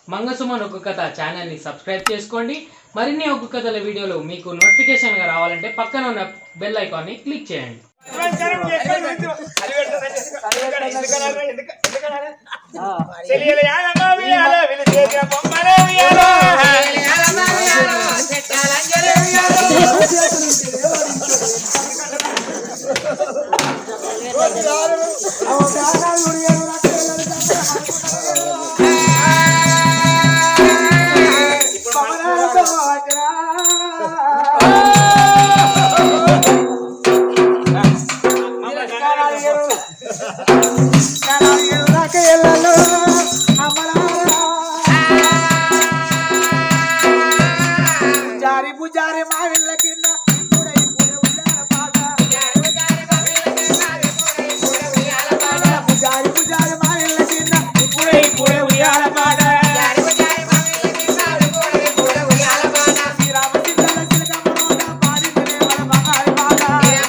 మంగసుమన్ ఒక్క కథ ఛానల్ని సబ్స్క్రైబ్ చేసుకోండి మరిన్ని ఒక్క కథల వీడియోలు మీకు నోటిఫికేషన్గా రావాలంటే పక్కన ఉన్న బెల్ ఐకాన్ని క్లిక్ చేయండి జారి పుజారి మా ఇళ్ళ కింద ఇప్పుడే ఇప్పుడే ఉయ్యాల పాట పుజారి పుజారి మా ఇళ్ళ కింద ఇప్పుడే ఇప్పుడే ఉయ్యాల పాట శ్రీరామ చిత్తల చిలకమ్మనోడ పాడిందిరే మన బంగారి పాట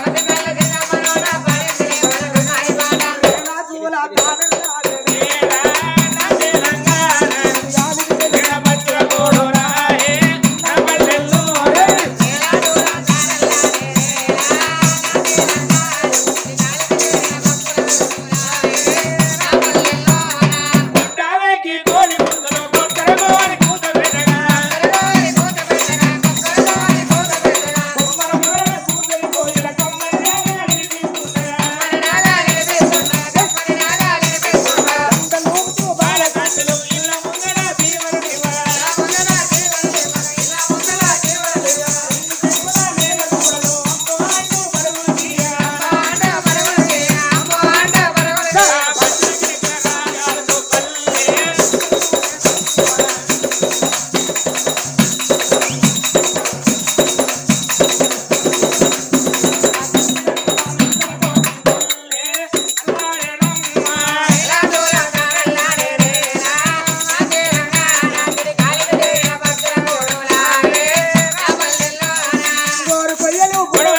నా పూల తానలాడే గోరు కొయ్యలు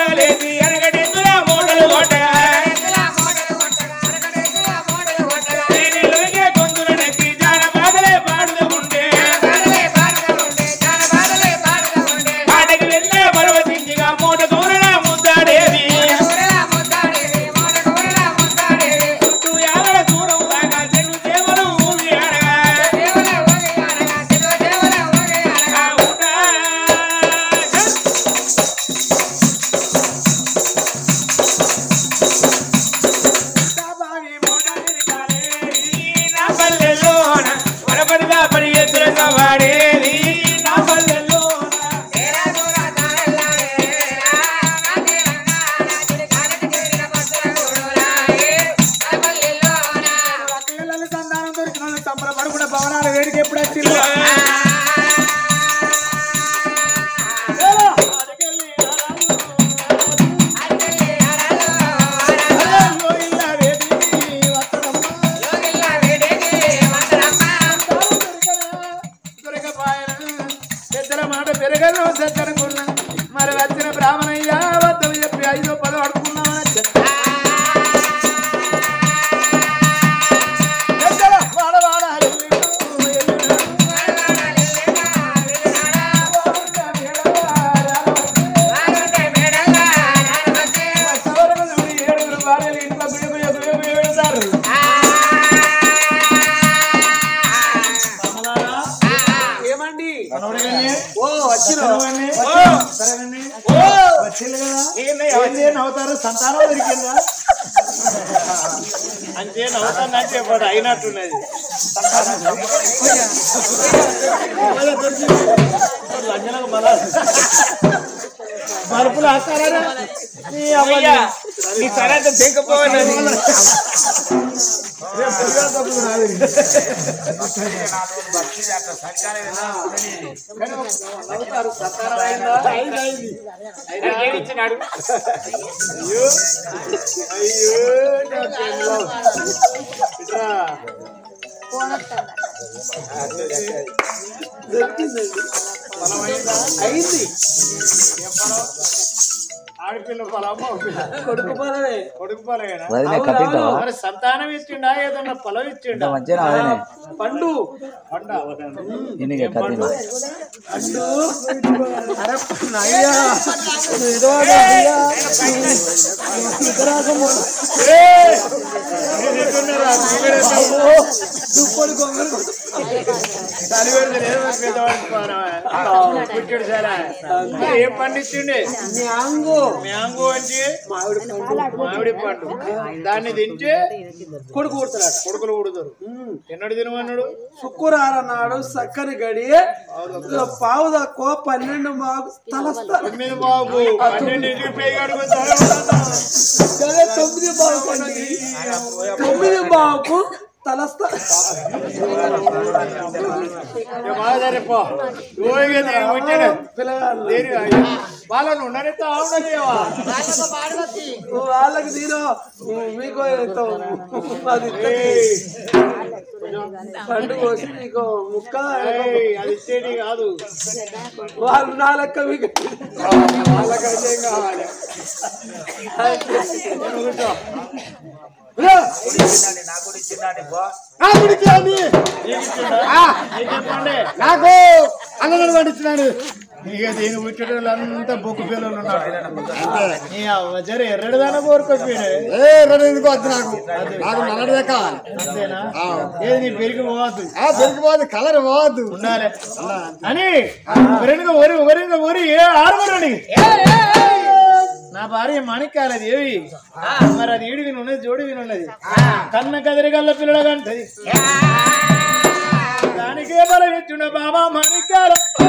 బావి వాడేది నా పల్లెల్లోన పిల్లల సంతానం దొరికిన వాళ్ళు సంబరపడకుండా భవనాలు వేడికి ఎప్పుడు వచ్చిందో పెద్దల మాట పెరగను సత్తనుకున్నా మరి వచ్చిన బ్రాహ్మణయ్య వద్దలు చెప్పి ఐదో పదో అడుకున్నామని చెప్పి పెద్దల వాడ వాడ ఎల్లిండు, ఎల్లిండు. సవరణ నుండి ఏడుగురు భార్యలు ఇంట్లో గుయ్య గుయ్య గుయ్య గుయ్య పెడతారు. ఏమండి ఓ వచ్చిన వచ్చింది కదా ఏంది నవ్వుతారు సంతానం దొరికిందా అంటే నవ్వుతానంటే ఇప్పుడు అయినట్టున్నది లంజనకు మళ్ళా మరుపులు వస్తారా అయ్యా నీ తర్వాత దిగపోయినది ఏడిచ్చినాడు అయ్యో నా పిల్ల. ఇట్రా. దొరికిందండి. అయింది ఆడపిల్ల పొలమో కొడుకు పొలమే కొడుకు పొలమేనా వదిలే కట్టింటావా మరి సంతానం ఇచ్చిండా ఏదన్నా పొలం ఇచ్చిండా మంచిగా వదిలే పండు పండా ఇన్ని కట్టిండు పండు అరే అయ్యా ఏదో అయ్యా దుప్పటి కొంగలు పుట్టాడు సరే ఏం పండు ఇచ్చిండే మ్యాంగో మ్యాంగో అంటే మామిడి పండు మామిడి పండు దాన్ని తింటే కొడుకు కొడుతున్నాడు కొడుకులు ఉడుతారు ఎన్నడు తినమన్నాడు శుక్రవారం నాడు చక్కని గడి పావు తక్కువ పన్నెండు మాకు తలస్తారు తొమ్మిది బాబు పన్నెండింటికి పేయి అడుగుతారు అదే తొమ్మిది బాబు అండి. తొమ్మిది బాబుకు తలస్తా మాదరిపో ఓయిగా నేను పుట్టాడు పిల్లగాళ్ళు దేని వాళ్ళను ఉండనిస్తా ఉండలేవా వాళ్ళకి నేను మీకు ఎంతో అది పండు కోసి మీకు ముక్క ఏయ్, అది ఇచ్చేటి కాదు వాళ్ళు నా లెక్క మీకు వాళ్ళకైతే ఏం కావాలి నేను కూర్చో. నీకు చెప్పండి నాకు అన్నగారు పండించినాడు ఇక దీని పుట్టడం అంతా బొక్కు పిల్లలు ఉన్నారు నీ అవ్వ జర ఎర్రడిదాన కోరుకోపోయినా ఏ రెండు ఎందుకు వద్దు నాకు నాకు నల్లడిదే కావాలి అంతేనా ఏది నీ పెరిగి పోవద్దు ఆ పెరిగిపోదు కలర్ పోవద్దు ఉండాలి అని వరిగా వరి వరిగా వరి ఏ ఆరుమరండి నా భార్య మాణిక్యాలది ఏవి మరి అది ఈడి విని ఉన్నది జోడి విని ఉన్నది కన్న కదిరిగల్ల పిల్లల కంటది దానికే బలం ఇచ్చుండ బాబా మాణిక్యాల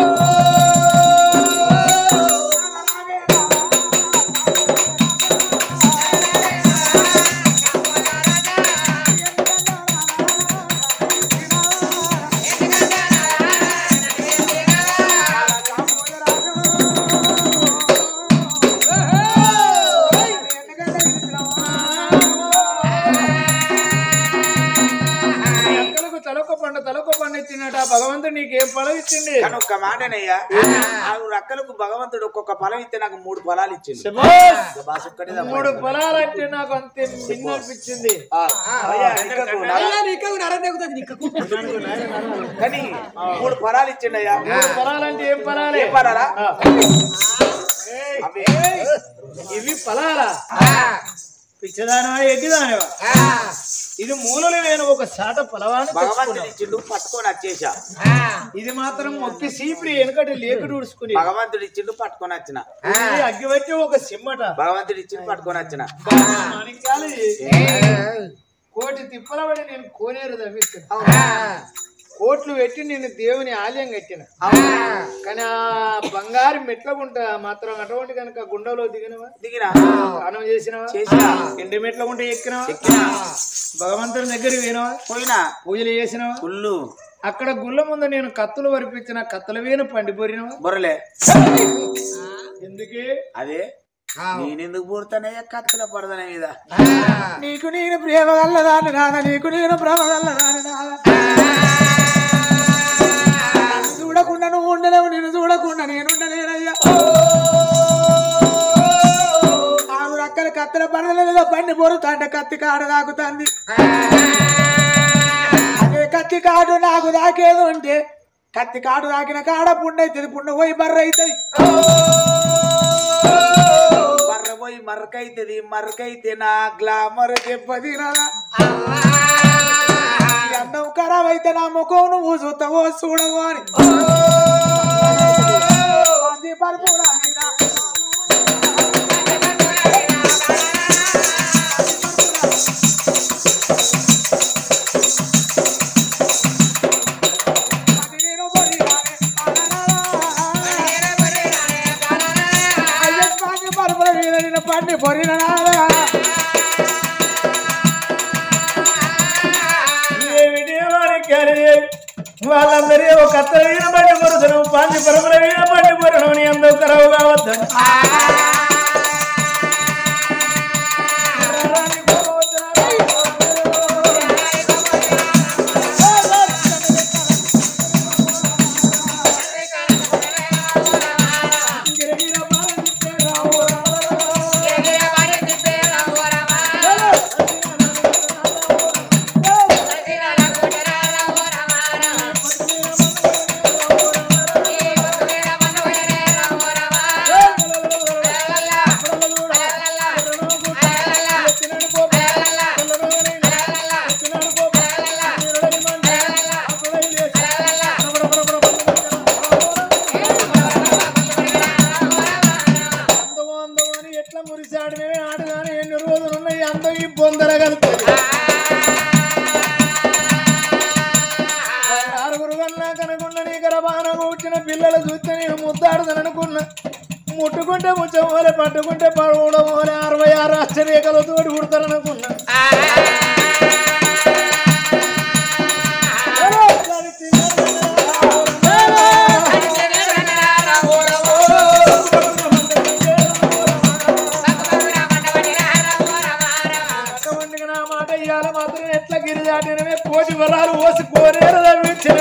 నీ అక్కలకు తలొక్క పండు తలొక్క పండు ఇచ్చినట్టు ఆ భగవంతుడు నీకేం పొలం ఇచ్చింది కానీ ఒక్క మాటనయ్యా ఆరు రక్కలకు భగవంతుడు ఒక్కొక్క ఫలం ఇస్తే నాకు మూడు ఫలాలు ఇచ్చింది శభాష్! బాస్ ఒక్కటే తప్ప. మూడు పొలాలు అంటే నాకు అంతే మిన్న అనిపించింది ఆ, అయ్యా, నిక్కకు నర- కానీ మూడు ఫలాలు ఇచ్చిండయ్యా మూడు పొలాలంటే ఏం పొలాలే ఏం ఫలాలా ఆ. అవి ఇవి పొలాలా పిచ్చదానవా ఎగ్గిదానవా ఇది మూలలు నేను ఒక చాట పొలవాన్ని భగవంతుడు తెచ్చుకున్నాను. ఇచ్చిండు పట్టుకొని వచ్చేసా ఇది మాత్రం మొక్కి సీపురి వెనకటి లేకుడు ఉడుచుకుని భగవంతుడు ఇచ్చిండు పట్టుకొని వచ్చిన ఇది అగ్గిపెట్టి ఒక సిమ్మట భగవంతుడు ఇచ్చిండు పట్టుకొని వచ్చిన మాణిక్యాలు కోటి తిప్పల పడి నేను కోనేరు తవ్విస్తున్నా కోట్లు పెట్టి నేను దేవుని ఆలయం కట్టిన కానీ ఆ బంగారు మెట్ల గుంట మాత్రం అటువంటి కనుక గుండెలో దిగినవా దిగినా స్నానం చేసినవా చేసినా ఎండి మెట్ల గుంట ఎక్కినవా ఎక్కినా భగవంతుని దగ్గర పోయినవా పోయినా పూజలు చేసినవా ఫుల్లు అక్కడ గుళ్ళ ముందు నేను కత్తులు వరిపించిన కత్తుల వీణ పండిపోరినవా బొరలే ఎందుకే అదే నేనెందుకు పూడతానయ్యా కత్తుల పడదన మీద నీకు నేను ప్రేమ గల్లదాని నాన్న నీకు నేను ప్రేమ గల్లదాని నాన్న నన్ను చూడకుండా నువ్వు ఉండలేవు నేను చూడకుండా నేను ఉండలేనయ్యా ఆమె రక్కల కత్తెల పడల మీద బండి పొరుతాంటే కత్తి కాడు తాకుతుంది అదే కత్తి కాడు నాకు దాకేది ఉంటే కత్తి కాడు తాకిన కాడ పుండు అవుతుంది పుండు పోయి బర్ర అవుతుంది మర్ర పోయి మరకైతుంది మరకైతే నా గ్లామర్ దెబ్బది తినదా ఈ అన్నం ఖరాబ్ అయితే నా ముఖం నువ్వు చూస్తావో చూడవు అని మంచి పరుపు నా మీద. అది నేను బరిగానే, అయ్యో, మంచి పరుపుల మీద నిన్ను పండి పొరిన నాదా ఏమిటి మాణిక్యాలు వాళ్ళందరి ఒక కత్తల వీణ బండి పొరుసను పాంచి పరముల వీణ బండి పొరను నీ అందరూ కరవు కావద్దని గిరగిర బాల నిత్య రావు రావు. కన్నా కనుకున్న నీ గర్భాన కూర్చిన పిల్లలు చూస్తే నేను ముద్దాడుదని అనుకున్నా ముట్టుకుంటే ముచ్చమోలే పట్టుకుంటే పడవడమోలే అరవై ఆరు ఆశ్చర్యకలు తోటి పుడతారనుకున్నా అటువంటికి నా మాట ఇయ్యాల మాత్రం ఎట్లా గిరి దాటినవే కోటి వరాలు ఓసి కోరేరు తప్పించిన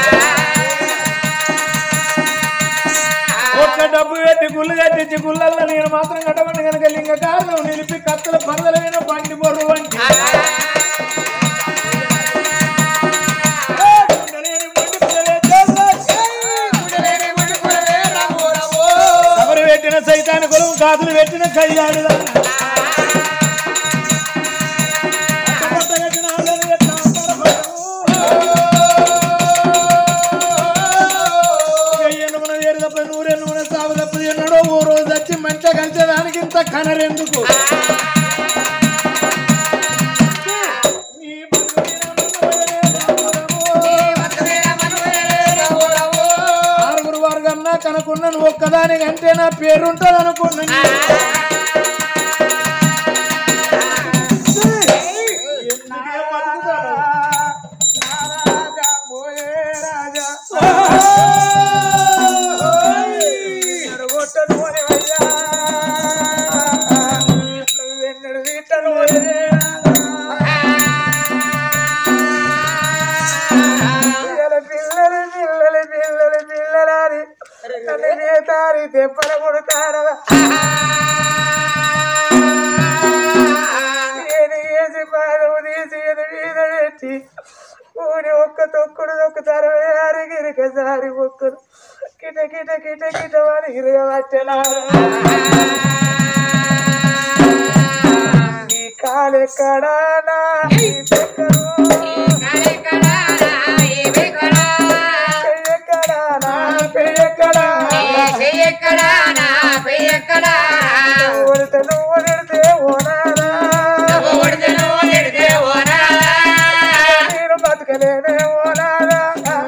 ఒక్క డబ్బు పెట్టి గుళ్ళు కట్టించి గుళ్ళల్లో నేను మాత్రం కట్టమండి కనుక లింగ కారణం నిలిపి కత్తుల పరదల మీద పండి బొర్రు వంటి ఎవరు పెట్టిన సైతాన్ని కొలువు కాదులు పెట్టిన కయ్యాడుదా నూనె సాగు తప్పదు ఎన్నడో ఓ రోజు వచ్చి మంచిగా కలిసేదానికి ఇంత కనరెందుకు నీ ఆరుగురు వారు కన్నా కనుకున్న నువ్వు ఒక్కదానికంటే నా పేరుంటది అనుకున్నా ఎందుకే బతుకుతాను? పిల్లలు పిల్లలు పిల్లలు పిల్లలని తారి తెప్పల కొడతారవా నేను వేసి పాదము తీసి ఇది మీద పెట్టి ఊరి ఒక్క తొక్కుడు తొక్కుతారు అరిగిరికసారి ఒక్కరు కిట కిట కిట కిట వారి ఇరగబట్టెలా నీ కాలెక్కడానా నీ పెక్కరు పెయ్యెక్కడానా ఓడితే నువ్వు నిడితే ఓనానా నేను బతకలేనే ఓనానా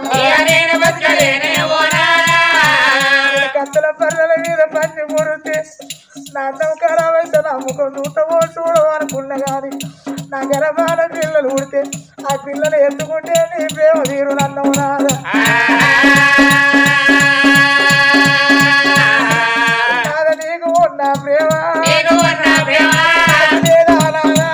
కత్తల పల్లెల మీద పంచి ముడితే నా అన్నం ఖరాబ్ అయితే నా ముఖం చూడవో చూడవు అనుకున్నా కానీ నా గర్భాన పిల్లలు ఉడితే ఆ పిల్లలు ఎత్తుకుంటే నీ ప్రేమ తీరు నన్ను నాదా నాద నీకు ఉన్న ప్రేమ లేదా నాదా?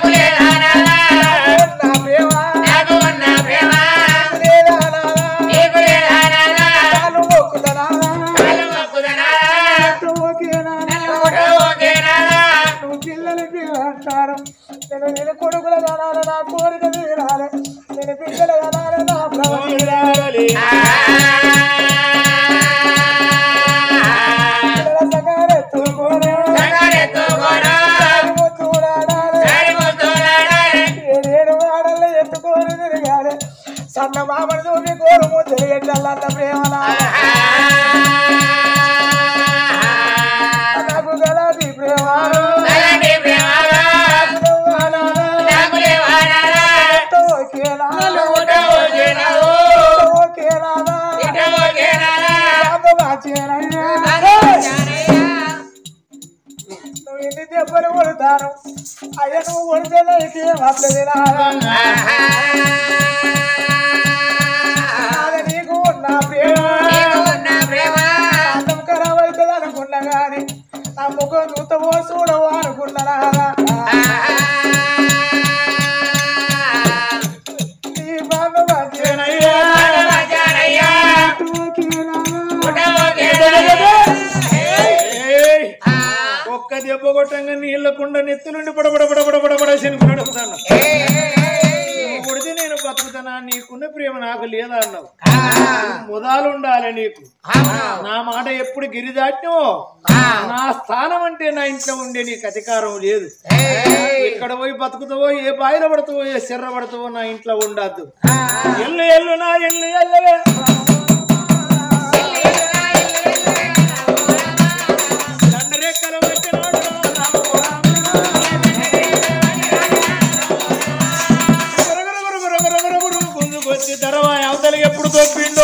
నాకు ఉన్న ప్రేమ లేదా నాదా? కాళ్ళు మొక్కుతా నాదా? నువ్వు ఓకే నాదా? నువ్వు పిల్లలు పిల్ల అంటారు నేను నేను కొడుకుల కనాలి నా కోరిక తీరాలి నేను పిల్లల కనాలి నా ప్రభు తీరాలి పిల్లల సగారెత్తుకోనే ఏడేడు వాడల్లో ఎత్తుకొని తిరగాలి సన్న మామని చూపి కోరు ముద్దలు ఎట్లన్న ప్రేమ నాకు గలాది ప్రేమ నువ్వు ఎన్ని దెబ్బలు కొడతాను అయ్యా నువ్వు కొడితే నీకు అట్లది నీకు ఉన్న ప్రేమ అన్నం ఖరాబ్ అవుతుంది అనుకున్నా కానీ నా ముఖం చూతవో చూడవో అనుకున్నా ఈ బాధ మంచిగానయ్యా. ఏయ్! ఒక్క దెబ్బ కొట్టంగా నీళ్ళకుండా నెత్తి నుండి పడబడ పడబడ పడబడ శనుకున్నాడు ఒకసారి. నువ్వు కొడితే నేను బతుకుతానా నీకున్న ప్రేమ నాకు లేదా అన్నావు ముదాలు ఉండాలి నీకు నా మాట ఎప్పుడు గిరి దాటినో నా స్థానం అంటే నా ఇంట్లో ఉండే నీకు అధికారం లేదు ఎక్కడ పోయి బతుకుతావో ఏ బాయిల పడతావో ఏ శర్ర పడతావో నా ఇంట్లో ఉండద్దు ఎల్లు ఎల్లు నా ఎల్లు ఎల్లవే దండరెక్కలు పెట్టినాడు నా గుర్రగుర్రగుర్రగుర్రగుర్రగుర్ర గుంజుకొచ్చి ధరవా అవతలకి ఎప్పుడు తొప్పి చెప్పిండో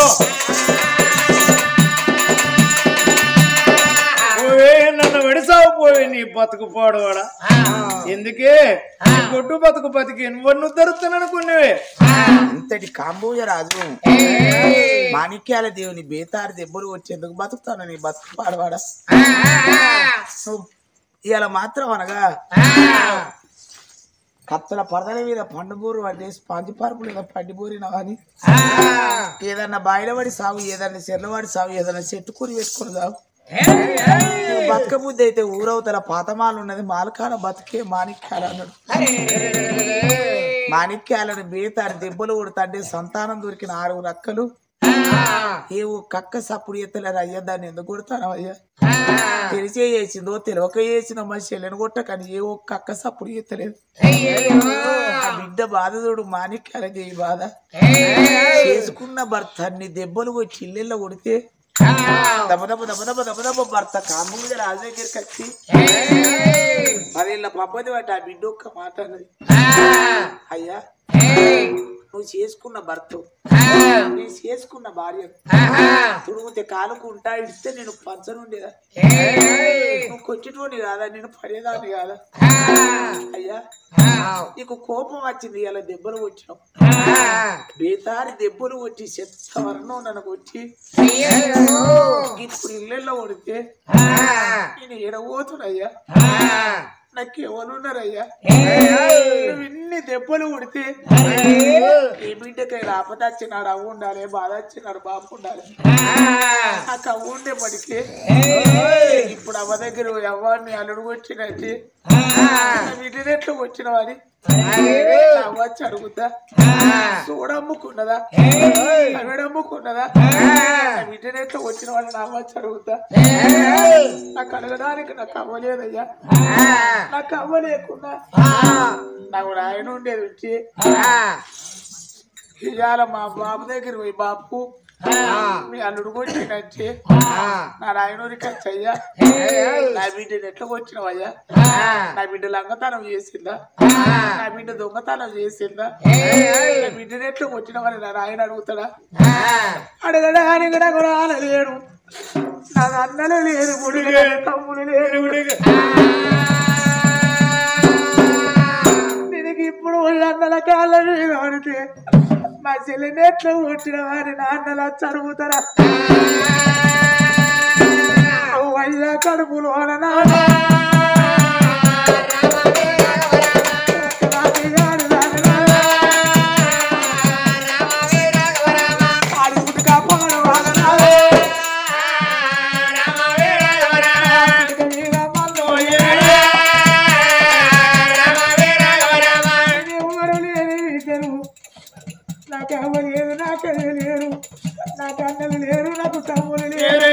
పోవే నన్ను విడిసావు పోవే నీ బతుకు పాడువాడా ఎందుకే నీ గొడ్డు బతుకు బతికి నువ్వు దొరుకుతాననుకునేవే ఇంతటి కాంబోజ రాజు మాణిక్యాల దేవుని బేతారు దెబ్బలు వచ్చేందుకు బతుకుతాను నీ బతుకు పాడవాడా ఇవాళ మాత్రం అనగా కత్తల పరదల మీద పండుబూరు పట్టి స్పాంజి పరుపు లేదా పండిబూరిన అని ఏదన్నా బాయిల పడి సాగు ఏదన్నా చెర్లవాడి సాగు ఏదన్నా చెట్టు కూరి వేసుకుని సాగు నువ్వు బతుక బుద్ధి అయితే ఊరవుతల పాతమాలు ఉన్నది మాలకాల బతుకే మాణిక్యాల అన్నాడు మాణిక్యాలను బేతారు దెబ్బలు కొడుతుంటే సంతానం దొరికిన ఆరుగురు అక్కలు ఏ ఓ కక్క సప్పుడు ఎత్తలేరు అయ్యా దాన్ని ఎందుకు కొడతాను అయ్యా తెలిసే చేసిందో తెలియక చేసిన మా చెల్లెని కొట్ట కానీ ఏ ఒక్క అక్క సప్పుడు ఎత్తలేదు ఆ బిడ్డ బాధ చూడు మాణిక్యాల చేయి బాధ చేసుకున్న భర్త అన్ని దెబ్బలు వచ్చి ఇల్లెల్లో కొడితే దెబ్బ దెబ్బ దెబ్బ దెబ్బ దెబ్బ దెబ్బ భర్త కాము మీద రాజు దగ్గరికి వచ్చి పదేళ్ళ పబ్బది బట్టి ఆ బిడ్డ ఒక్క మాట అన్నది అయ్యా నువ్వు చేసుకున్న భర్త నేను చేసుకున్న భార్య తుడుగుతే కాలుకు ఉంటా ఇస్తే నేను పంచనుండేదా నువ్వు కొట్టేటోని కాదా నేను పడేదాన్ని కాదా అయ్యా నీకు కోపం వచ్చింది ఇలా దెబ్బలు వచ్చినావు బేతారి దెబ్బలు వచ్చి చెత్త వర్ణం నన్ను కొట్టి ఇప్పుడు ఇళ్ళల్లో కొడితే నేను ఎడబోతున్నయ్యా నాకు ఎవరున్నారయ్యా నువ్వు ఇన్ని దెబ్బలు కొడితే ఈ బిడ్డకైనా ఆపద వచ్చినాడు అవ్వు ఉండాలి బాధ వచ్చినాడు బాబు ఉండాలి నాకు అవ్వు ఉండే పడికి ఇప్పుడు అవ్వ దగ్గర ఎవరిని అల్లుడు వచ్చినట్టు బిడ్డని ఎట్లా వచ్చినవని అవ్వచ్చు అడుగుతా చూడమ్ముకున్నదా అవిడమ్ముకున్నదా బిడ్డని ఎట్లా వచ్చిన వాళ్ళు నా అవ్వచ్చు అడుగుతా నాకు అడగడానికి నాకు అవ్వలేదయ్యా నాకు అవ్వలేకుండా నాకు రాయన ఉండేది వచ్చి ఇవాళ మా బాబు దగ్గర పోయి బాపు మీ అల్లుడు కొట్టినచ్చి నా రాయనూరికి వచ్చయ్యా నా బిడ్డని ఎట్లా వచ్చినవయ్యా నా బిడ్డ లంగతనం చేసిందా నా బిడ్డ దొంగతనం చేసిందా నా బిడ్డని ఎట్లా వచ్చినవని నా రాయన అడుగుతాడా అడగడానికి నాకు రానలేడు నా అన్నలు లేదు ముడి తమ్ముడు లేడు దీనికి ఇప్పుడు అన్నల కాళ్ళ మీద పడితే మా చెల్లిని ఎట్లా పుట్టిన వారి నాన్నల చదువుతారా అయ్యా కడుపులో నాన్న అడుగుడు కాపాడు వాళ్ళ ఎవరు లేని ఇద్దరు నాకు అవ్వలు లేదు నాకు అయ్య లేరు నాకు అన్నలు లేరు నాకు తమ్ములు లేరు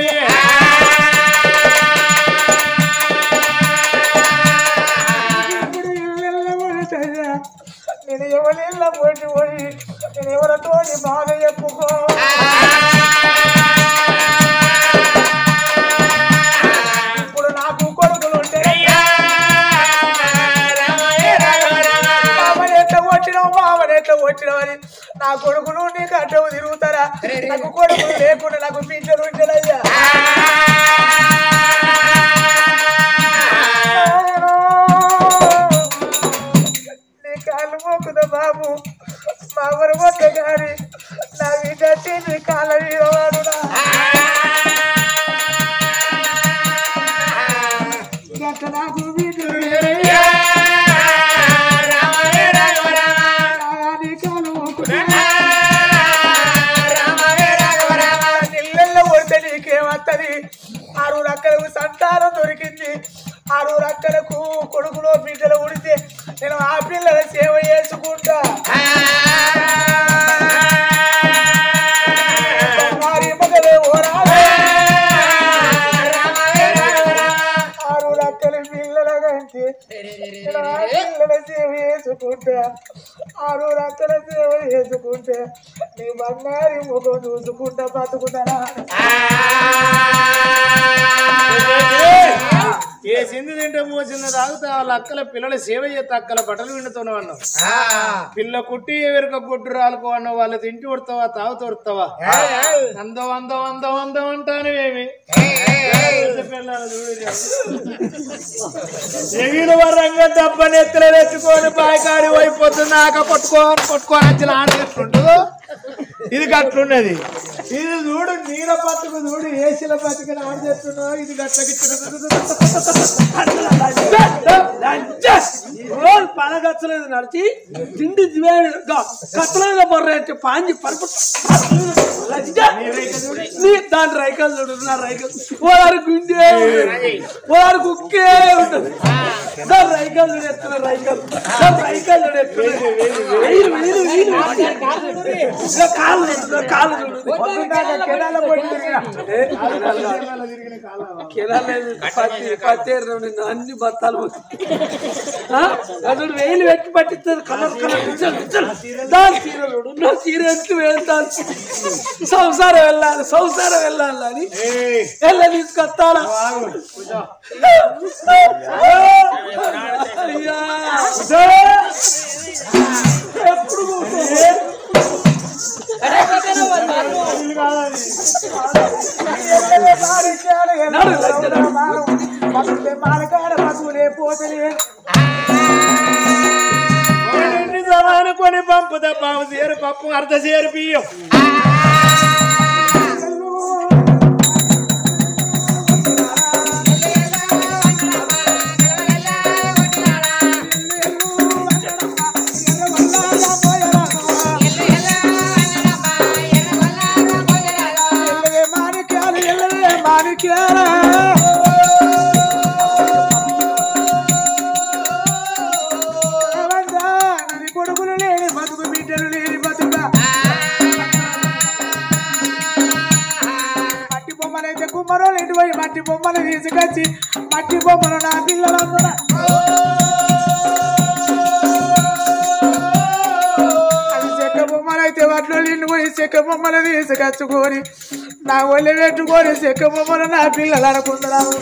ఇప్పుడు ఇళ్ళల్లో పడతాయా? నేను ఎవరిళ్ళ పోటీ పోయి నేను ఎవరితోటి బాధ చెప్పుకో ఇప్పుడు నాకు కొడుకులు ఉంటాయి మామని ఎట్లా కొట్టినావు మామని ఎట్లా కొట్టినావు అని నా కొడుకులు నీకు అడ్డవు తిరుగుతారా నాకు కొడుకులు లేకుండా నాకు పింఛను ఉంటాడయ్యా నీ కాళ్ళు మోకుదా బాబు మామని మొక్క గారి నా విద్యార్థి నీ కాళ్ళ మీద వాడునా గట్ల నాకు బిడ్డలు లేరయ్యా. నీ కాళ్ళు మోకుదా. ఇళ్ళల్లో కొడితే నీకేమత్తది ఆరు అక్కలకు సంతానం దొరికింది ఆరు అక్కలకు కొడుకులో బిడ్డలు ఉడితే నేను ఆ పిల్లల సేవ చేసుకుంటా బంగారి మగలే ఓరాలే. ఆరు లక్కల పిల్లల కంటే నేను ఆ పిల్లల సేవ చేసుకుంటా ఆరు లక్కల సేవ చేసుకుంటా నీ బంగారి ముఖం చూసుకుంటా బతుకుతారా ఏ సింధు తింటే మోసింది తాగుతా వాళ్ళ అక్కల పిల్లల సేవ చేస్తే అక్కల బట్టలు విండుతున్నావు అన్నావు పిల్ల కుట్టి ఎవరిక గుడ్డు రాలుకో అన్నావు వాళ్ళ తింటి ఉడతావా తాగుతూ ఉడతావా అందం అందం అందం అందం అంటానేమి ఎగిన వరంగా డబ్బని ఎత్తులు ఎత్తుకొని బాయికాడి అయిపోతుంది ఆక పట్టుకొని పట్టుకొని వచ్చి ఆడేస్తుంటుందో ఇది గట్లున్నది ఇది చూడు నీడ పట్టుకు చూడు ఏసీల పట్టుకుని ఆడ చేస్తున్నావు ఇది రోజు పనగచ్చలేదు నడిచి తిండి కత్తలేదు బొర్రెట్టి పాంచి పరుపు దాని రైకలు చూడు నా రైకలు ఓదారు గుండె ఓదారు కుక్కే ఉంటుంది దాని రైకలు చూడు ఎత్తున రైకలు దాని రైకలు చూడు ఎత్తున వీలు వీలు వీలు ఇంకా కాళ్ళు చూడు కాళ్ళు చూడు కిరాలేదు పత్తి పత్తేరు నిన్ను అన్ని బత్తాలు అతడు వేలు పెట్టి పట్టిస్తుంది కలర్ కలర్ డిజైన్ డిజైన్ దాని చీర చూడు నా చీర ఎట్లు వెళ్తాను సంసారం వెళ్ళాలి సంసారం వెళ్ళాలి అని వెళ్ళ తీసుకొస్తాను అయ్యా ఎప్పుడు కూర్చోలే? నడు, నడు. కొని పంపుతా పాము సేరు పప్పు అర్ధ సేరు బియ్యం కొడుకులు లేని బతుకు బిడ్డలు లేని బతుక మట్టి బొమ్మలైతే కుమ్మరోలు ఇటు పోయి మట్టి బొమ్మలు తీసుకొచ్చి మట్టి బొమ్మలు నా పిల్లలందరూ అది చెక్క బొమ్మలైతే వాటిలో నిన్ను పోయి చెక్క బొమ్మలు తీసుకొచ్చుకొని నా ఒళ్ళు పెట్టుకొని చెక్క బొమ్మలు నా పిల్లలు అనుకుంటున్నావు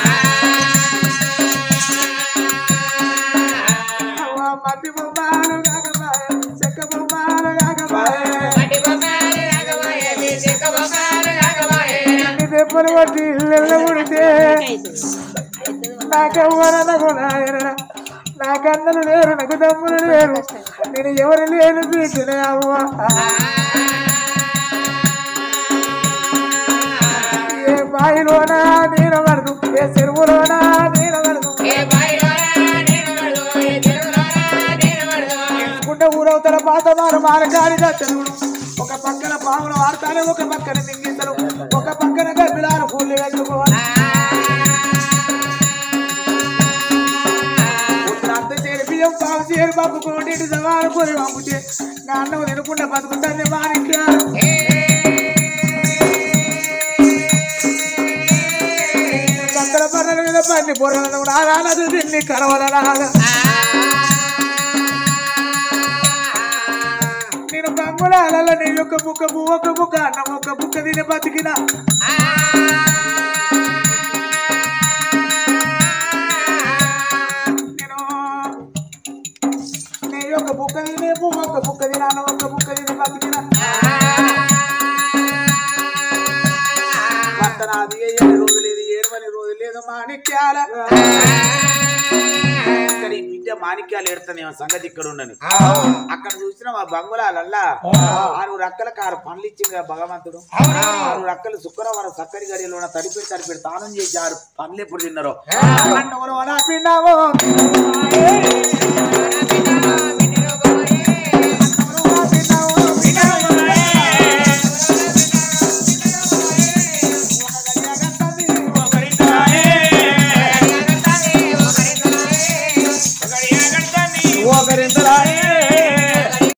అవ్వ మట్టి బొమ్మలు కాకపాయే, చెక్క బొమ్మలు కాకపాయే. అన్ని దెబ్బలు కొట్టి ఇళ్ళల్లో ఉడితే నాకెవ్వరనకు నాయన నా కన్నలు లేరు నాకు తమ్ములు లేరు నేను ఎవరు లేను బిడ్డనే అవ్వ ఏ బాయిలోనా నేను పడదు ఏ చెరువులోనా నేను పడదు గుండ ఊరవుతార పాత మారు మారకాని దచ్చనుడు ఒక పక్కన పాములు వాడతాను ఒక పక్కన మింగితలు ఒక పక్కన గర్భిలాలు పూలు కట్టుకోవాలి అంత చేరి బియ్యం పావు చేరి బాబు కోటి సవాలు కొని పంపుతే నా అన్నం తినకుండా బతుకుతాన్ని మానికా కక్కల పనుల మీద పండి బొర్రలను నారానదు తిన్ని కరవల నాగా నేను బంగుళాలలో నీ యొక్క బుక్క ఒక బుక్క అన్నం ఒక బుక్క తిని బతికిన నేను నీ యొక్క బుక్క తిని పువ్వు ఒక బుక్క తిన అన్నం ఒక బుక్క తిని బతికిన భర్త నాది ఏడు రోజు లేదు ఏడవని రోజు లేదు మాణిక్యాల ఇక్కడ ఈ బిడ్డ మాణిక్యాలు ఏడుతానేమో సంగతి ఇక్కడ ఉండని అక్కడ చూసిన మా బంగుళాలల్లా ఆరు రక్కల కారు పనులు ఇచ్చింది భగవంతుడు ఆరు రక్కలు శుక్రవారం సక్కరి గడియలో ఉన్న తడిపెడి తడిపెడి తానం చేసి ఆరు పనులు ఎప్పుడు తిన్నారో పండుగలో నా పిండామో